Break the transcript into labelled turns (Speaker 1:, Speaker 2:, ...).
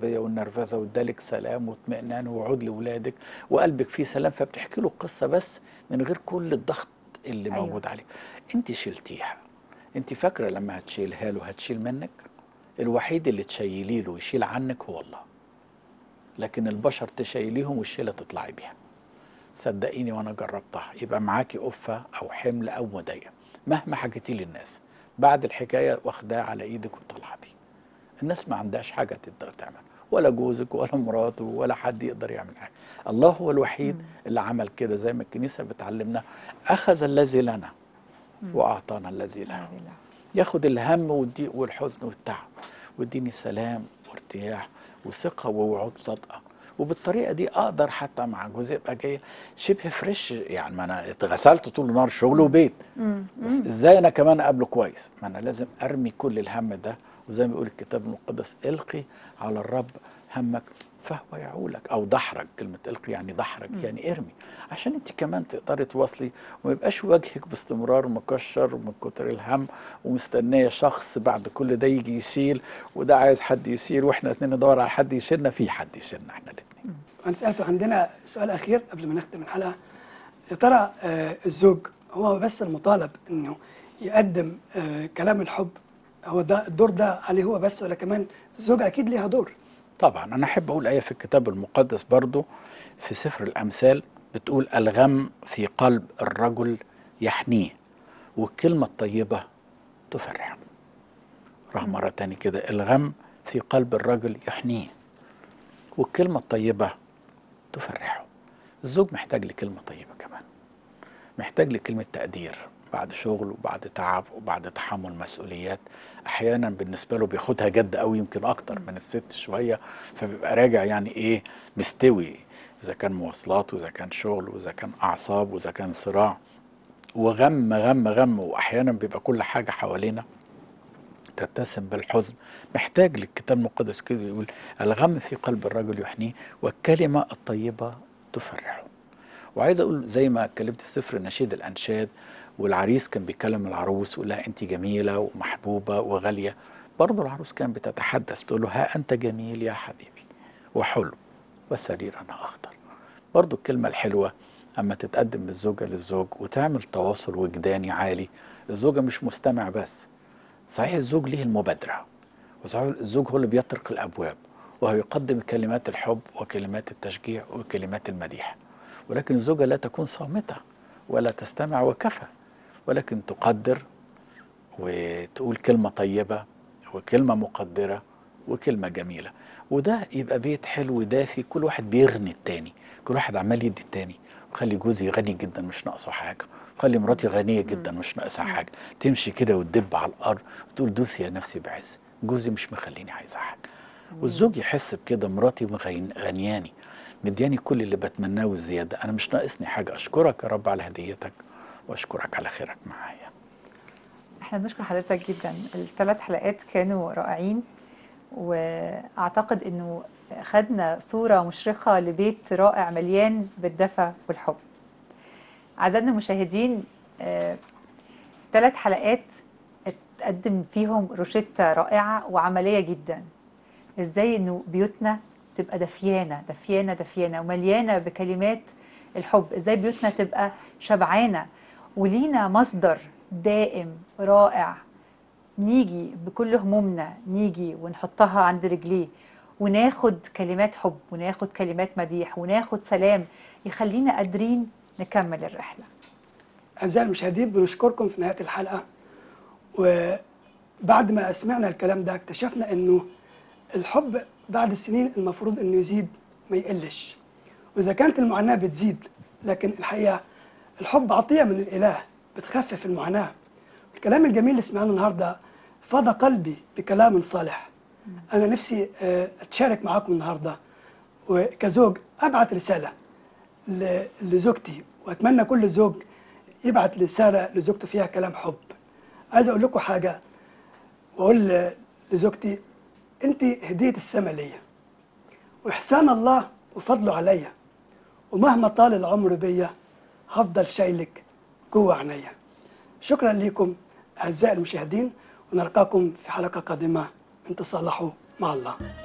Speaker 1: العصبيه والنرفزه وادالك سلام واطمئنان ووعود لاولادك وقلبك فيه سلام فبتحكي له القصه بس من غير كل الضغط اللي
Speaker 2: أيوة.
Speaker 1: أيوة. موجود عليه انت شلتيها انت فاكره لما هتشيلها له هتشيل منك الوحيد اللي تشيلي له ويشيل عنك هو الله لكن البشر تشيليهم والشيله تطلعي بيها صدقيني وانا جربتها يبقى معاكي قفه او حمل او مضايقه مهما حكيتي للناس بعد الحكايه واخداها على ايدك وطالعه بيه الناس ما عندهاش حاجه تقدر تعمل ولا جوزك ولا مراته ولا حد يقدر يعمل حاجه الله هو الوحيد اللي عمل كده زي ما الكنيسه بتعلمنا اخذ الذي لنا واعطانا الذي له ياخد الهم والضيق والحزن والتعب ويديني سلام وارتياح وثقه ووعود صادقه وبالطريقه دي اقدر حتى مع جوزي ابقى جاي شبه فريش يعني ما انا اتغسلت طول النهار شغل وبيت بس ازاي انا كمان اقابله كويس ما انا لازم ارمي كل الهم ده وزي ما بيقول الكتاب المقدس القي على الرب همك فهو يعولك او دحرج كلمه القي يعني دحرج يعني ارمي عشان انت كمان تقدري تواصلي وما يبقاش وجهك باستمرار مكشر من كتر الهم ومستنيه شخص بعد كل ده يجي يشيل وده عايز حد يشيل واحنا اتنين ندور على حد يشيلنا في حد يشيلنا احنا الاتنين
Speaker 3: هنسأل في عندنا سؤال أخير قبل ما نختم الحلقة يا ترى آه، الزوج هو بس المطالب إنه يقدم آه، كلام الحب هو ده الدور ده عليه هو بس ولا كمان الزوجة أكيد ليها دور
Speaker 1: طبعا انا احب اقول ايه في الكتاب المقدس برضو في سفر الامثال بتقول الغم في قلب الرجل يحنيه والكلمه الطيبه تفرح راح مره تاني كده الغم في قلب الرجل يحنيه والكلمه الطيبه تفرحه الزوج محتاج لكلمه طيبه كمان محتاج لكلمه تقدير بعد شغل وبعد تعب وبعد تحمل مسؤوليات احيانا بالنسبه له بياخدها جد قوي يمكن اكتر من الست شويه فبيبقى راجع يعني ايه مستوي اذا كان مواصلات واذا كان شغل واذا كان اعصاب واذا كان صراع وغم غم غم واحيانا بيبقى كل حاجه حوالينا تتسم بالحزن محتاج للكتاب المقدس كده يقول الغم في قلب الرجل يحنيه والكلمه الطيبه تفرحه وعايز اقول زي ما اتكلمت في سفر نشيد الانشاد والعريس كان بيكلم العروس ويقول لها انت جميله ومحبوبه وغاليه برضه العروس كان بتتحدث تقول له ها انت جميل يا حبيبي وحلو وسريرنا اخضر برضه الكلمه الحلوه اما تتقدم من الزوجه للزوج وتعمل تواصل وجداني عالي الزوجه مش مستمع بس صحيح الزوج ليه المبادره وصحيح الزوج هو اللي بيطرق الابواب وهو يقدم كلمات الحب وكلمات التشجيع وكلمات المديح ولكن الزوجه لا تكون صامته ولا تستمع وكفى ولكن تقدر وتقول كلمة طيبة وكلمة مقدرة وكلمة جميلة وده يبقى بيت حلو دافي كل واحد بيغني التاني كل واحد عمال يدي التاني وخلي جوزي غني جدا مش ناقصه حاجة خلي مراتي غنية جدا مش ناقصها حاجة تمشي كده وتدب على الأرض وتقول دوسي يا نفسي بعز جوزي مش مخليني عايزة حاجة والزوج يحس بكده مراتي مغين- غنياني مدياني كل اللي بتمناه والزيادة أنا مش ناقصني حاجة أشكرك يا رب على هديتك وأشكرك على خيرك معايا
Speaker 2: احنا بنشكر حضرتك جدا الثلاث حلقات كانوا رائعين واعتقد انه خدنا صورة مشرقة لبيت رائع مليان بالدفى والحب اعزائنا المشاهدين ثلاث حلقات اتقدم فيهم روشتة رائعة وعملية جدا ازاي انه بيوتنا تبقى دفيانة دفيانة دفيانة ومليانة بكلمات الحب ازاي بيوتنا تبقى شبعانة ولينا مصدر دائم رائع نيجي بكل همومنا نيجي ونحطها عند رجليه وناخد كلمات حب وناخد كلمات مديح وناخد سلام يخلينا قادرين نكمل الرحلة
Speaker 3: أعزائي المشاهدين بنشكركم في نهاية الحلقة وبعد ما سمعنا الكلام ده اكتشفنا إنه الحب بعد السنين المفروض إنه يزيد ما يقلش وإذا كانت المعاناة بتزيد لكن الحقيقة الحب عطية من الإله بتخفف المعاناة الكلام الجميل اللي سمعناه النهاردة فاض قلبي بكلام صالح أنا نفسي آه، أتشارك معاكم النهاردة وكزوج أبعت رسالة ل- لزوجتي وأتمنى كل زوج يبعت رسالة لزوجته فيها كلام حب عايز أقول لكم حاجة وأقول ل- لزوجتي أنت هدية السماء ليا وإحسان الله وفضله عليا ومهما طال العمر بيا هفضل شايلك جوه عينيا شكرا لكم أعزائي المشاهدين ونلقاكم في حلقة قادمة من تصالحوا مع الله